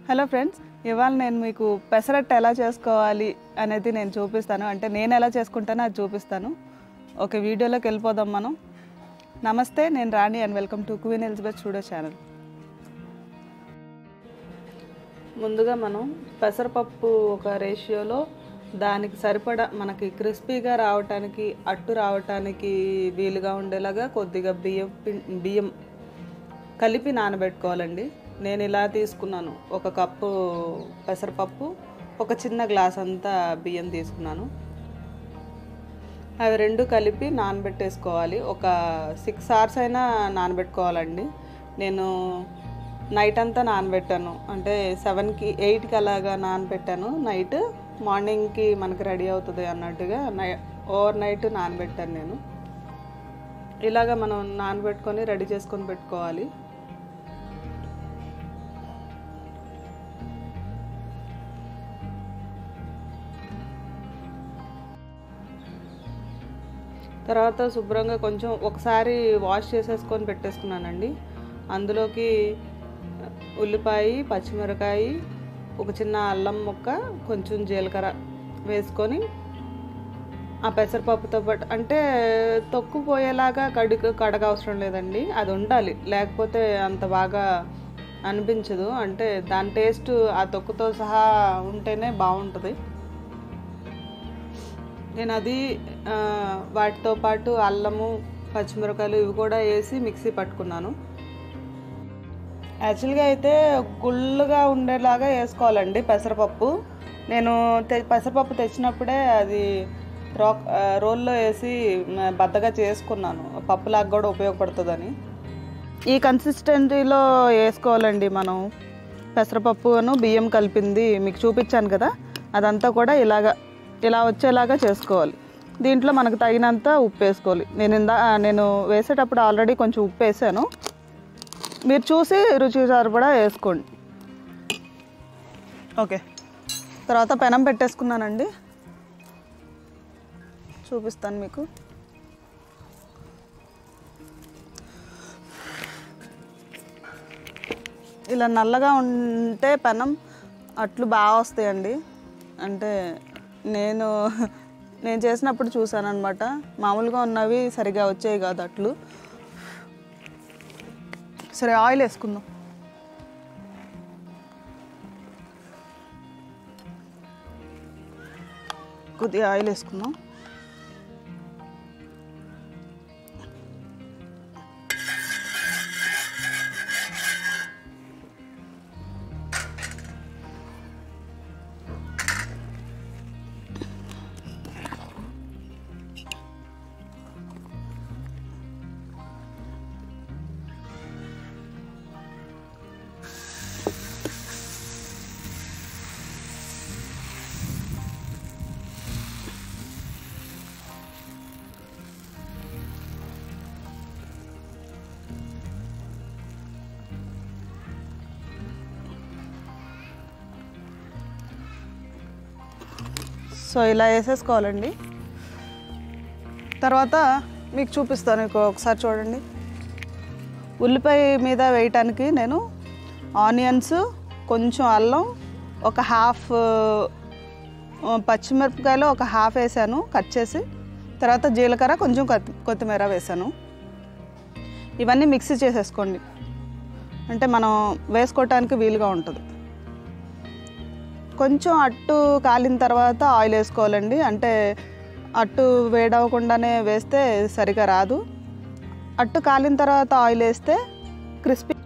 Hello friends ఇవాళ నేను మీకు పెసరట్టు ఎలా చేసుకోవాలి అనేది నేను చూపిస్తాను అంటే నేను ఎలా చేసుకుంటానో అది చూపిస్తాను ఓకే వీడియోలోకి వెళ్ళిపోదాం మనం నమస్తే నేను Rani and welcome to Queen Elizabeth studio channel ముందుగా మనం పెసరపప్పు ఒక రేషియోలో దానికి సరిపడా మనకి క్రిస్పీగా రావటానికి అట్టు రావటానికి వీలుగా ఉండేలాగా కొద్దిగా బియ్యం పిం- బియ్యం కలిపి నానబెట్టుకోవాలండి నేను ఇలా తీసుకున్నాను ఒక కప్పు పెసరపప్పు ఒక చిన్న గ్లాస్ అంతా బియ్యం తీసుకున్నాను అవి రెండు కలిపి నానబెట్టేసుకోవాలి ఒక సిక్స్ అవర్స్ అయినా నానబెట్టుకోవాలండి నేను నైట్ అంతా నానబెట్టాను అంటే సెవెన్కి ఎయిట్కి అలాగా నానబెట్టాను నైట్ మార్నింగ్కి మనకి రెడీ అవుతుంది అన్నట్టుగా నై ఓవర్ నైట్ నానబెట్టాను నేను ఇలాగ మనం నానబెట్టుకొని రెడీ చేసుకొని పెట్టుకోవాలి తర్వాత శుభ్రంగా కొంచెం ఒకసారి వాష్ చేసేసుకొని పెట్టేసుకున్నానండి అందులోకి ఉల్లిపాయ పచ్చిమిరకాయ ఒక చిన్న అల్లం ముక్క కొంచెం జీలకర్ర వేసుకొని ఆ పెసరపప్పుతో పాటు అంటే తొక్కు పోయేలాగా కడుగు కడగ అవసరం లేదండి అది ఉండాలి లేకపోతే అంత బాగా అనిపించదు అంటే దాని టేస్ట్ ఆ తొక్కుతో సహా ఉంటేనే బాగుంటుంది నేను అది ఆ, వాటితో పాటు అల్లము పచ్చిమిరపకాయలు ఇవి కూడా వేసి మిక్సీ పట్టుకున్నాను యాక్చువల్గా అయితే గుళ్ళుగా ఉండేలాగా వేసుకోవాలండి పెసరపప్పు నేను తె పెసరపప్పు తెచ్చినప్పుడే అది రో ఆ, రోల్లో వేసి మ, బద్దగా చేసుకున్నాను పప్పులాగా కూడా ఉపయోగపడుతుందని ఈ కన్సిస్టెన్సీలో వేసుకోవాలండి మనం పెసరపప్పును బియ్యం కలిపింది మీకు చూపించాను కదా అదంతా కూడా ఇలాగా ఇలా వచ్చేలాగా చేసుకోవాలి దీంట్లో మనకు తగినంత ఉప్పు వేసుకోవాలి నేను ఇందా నేను వేసేటప్పుడు ఆల్రెడీ కొంచెం ఉప్పు వేసాను మీరు చూసి రుచి సరిపడా వేసుకోండి ఓకే తర్వాత పెనం పెట్టేసుకున్నానండి చూపిస్తాను మీకు ఇలా నల్లగా ఉంటే పెనం అట్లు బాగా వస్తాయండి అంటే నేను నేను చేసినప్పుడు చూసాను అనమాట మామూలుగా ఉన్నవి సరిగా వచ్చాయి కాదు అట్లు సరే ఆయిల్ వేసుకుందాం కొద్దిగా ఆయిల్ వేసుకుందాం సో ఇలా వేసేసుకోవాలండి తర్వాత మీకు చూపిస్తాను మీకు ఒకసారి చూడండి ఉల్లిపాయ మీద వేయటానికి నేను ఆనియన్స్ కొంచెం అల్లం ఒక హాఫ్ ఆ, పచ్చిమిరపకాయలు ఒక హాఫ్ వేసాను కట్ చేసి తర్వాత జీలకర్ర కొంచెం కొత్తి- కొత్తిమీర వేసాను ఇవన్నీ మిక్సీ చేసేసుకోండి అంటే మనం వేసుకోవటానికి వీలుగా ఉంటుంది కొంచెం అట్టు కాలిన తర్వాత ఆయిల్ వేసుకోవాలండి అంటే అట్టు వేడవకుండానే వేస్తే సరిగా రాదు అట్టు కాలిన తర్వాత ఆయిల్ వేస్తే క్రిస్పీ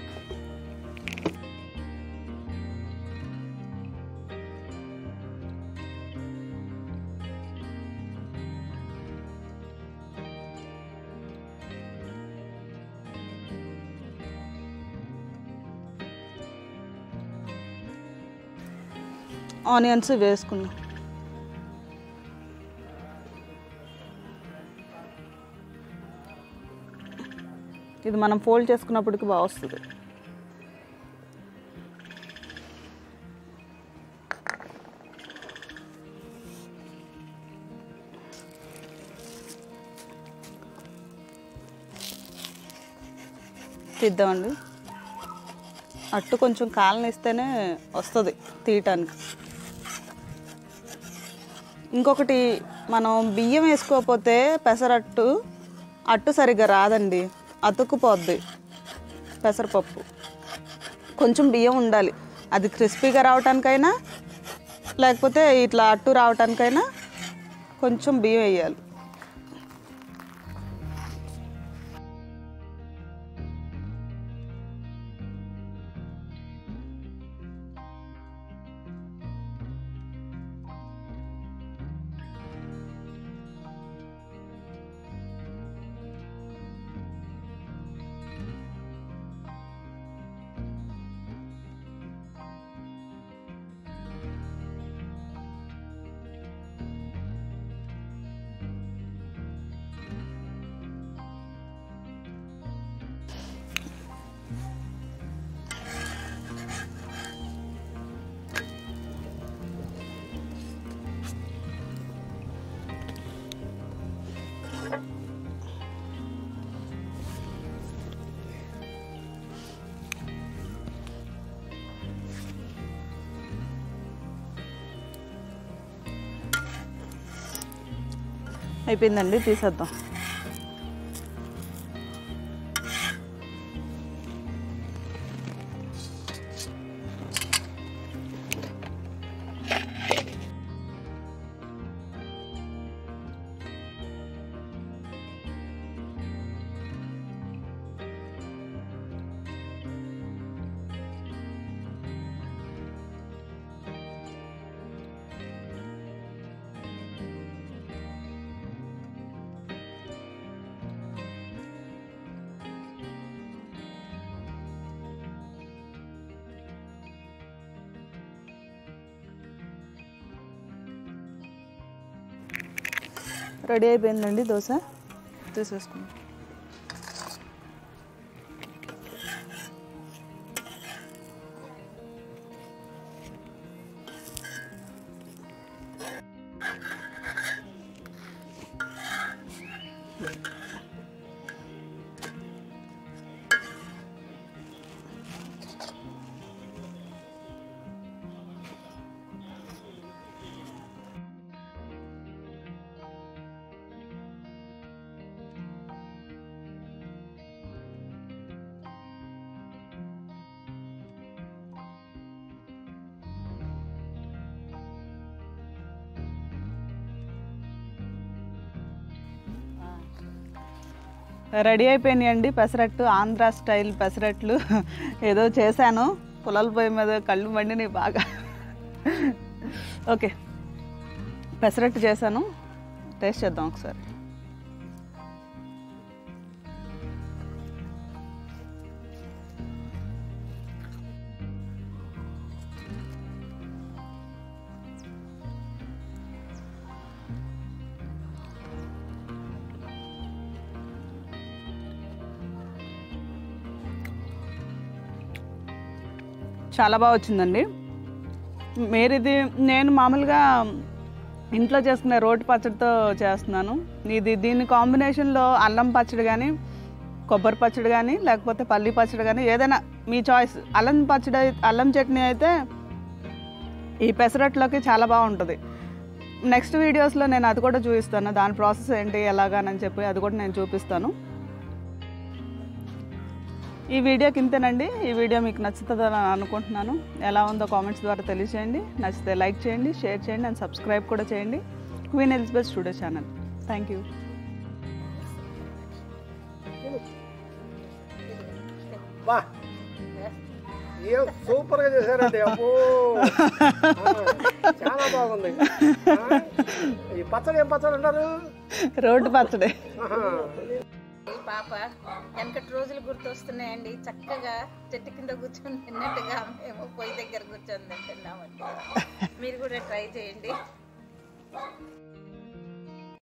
ఆనియన్స్ వేసుకుందాం ఇది మనం ఫోల్డ్ చేసుకున్నప్పటికి బాగా వస్తుంది తీద్దామండి అట్టు కొంచెం కాలనిస్తేనే వస్తుంది తీయటానికి ఇంకొకటి మనం బియ్యం వేసుకోకపోతే పెసరట్టు అట్టు సరిగ్గా రాదండి అతుక్కుపోద్ది పెసరపప్పు కొంచెం బియ్యం ఉండాలి అది క్రిస్పీగా రావటానికైనా లేకపోతే ఇట్లా అట్టు రావటానికైనా కొంచెం బియ్యం వేయాలి అయిపోయిందండి తీసేద్దాం రెడీ అయిపోయిందండి దోశ తీసేసుకుందాం రెడీ అయిపోయినాయండి పెసరట్టు ఆంధ్ర స్టైల్ పెసరట్లు ఏదో చేశాను పొలాల పొయ్యి మీద కళ్ళు మండినాయి బాగా ఓకే పెసరట్టు చేశాను టేస్ట్ చేద్దాం ఒకసారి చాలా బాగా వచ్చిందండి మీరు ఇది నేను మామూలుగా ఇంట్లో చేసుకునే రోటి పచ్చడితో చేస్తున్నాను ఇది దీని కాంబినేషన్లో అల్లం పచ్చడి కానీ కొబ్బరి పచ్చడి కానీ లేకపోతే పల్లి పచ్చడి కానీ ఏదైనా మీ చాయిస్ అల్లం పచ్చడి అయి- అల్లం చట్నీ అయితే ఈ పెసరట్లోకి చాలా బాగుంటుంది నెక్స్ట్ వీడియోస్లో నేను అది కూడా చూపిస్తాను దాని ప్రాసెస్ ఏంటి ఎలాగానని చెప్పి అది కూడా నేను చూపిస్తాను ఈ వీడియోకి ఇంతేనండి ఈ వీడియో మీకు నచ్చుతుందని అనుకుంటున్నాను ఎలా ఉందో కామెంట్స్ ద్వారా తెలియచేయండి నచ్చితే లైక్ చేయండి షేర్ చేయండి అండ్ సబ్స్క్రైబ్ కూడా చేయండి Queen Elizabeth studio channel thank you బా ఏం సూపర్ గా చేశారండి అబ్బో ఆ, చాలా బాగుంది ఆ, ఈ పచ్చడి ఏం పచ్చడి అంటారు రోడ్డు పచ్చడి ఆహా. ఈ పాప వెనకటి రోజులు గుర్తొస్తున్నాయండి చక్కగా చెట్టు కింద కూర్చొని తిన్నట్టుగా మేము పొయ్యి దగ్గర కూర్చొని తింటున్నామండి మీరు కూడా ట్రై చేయండి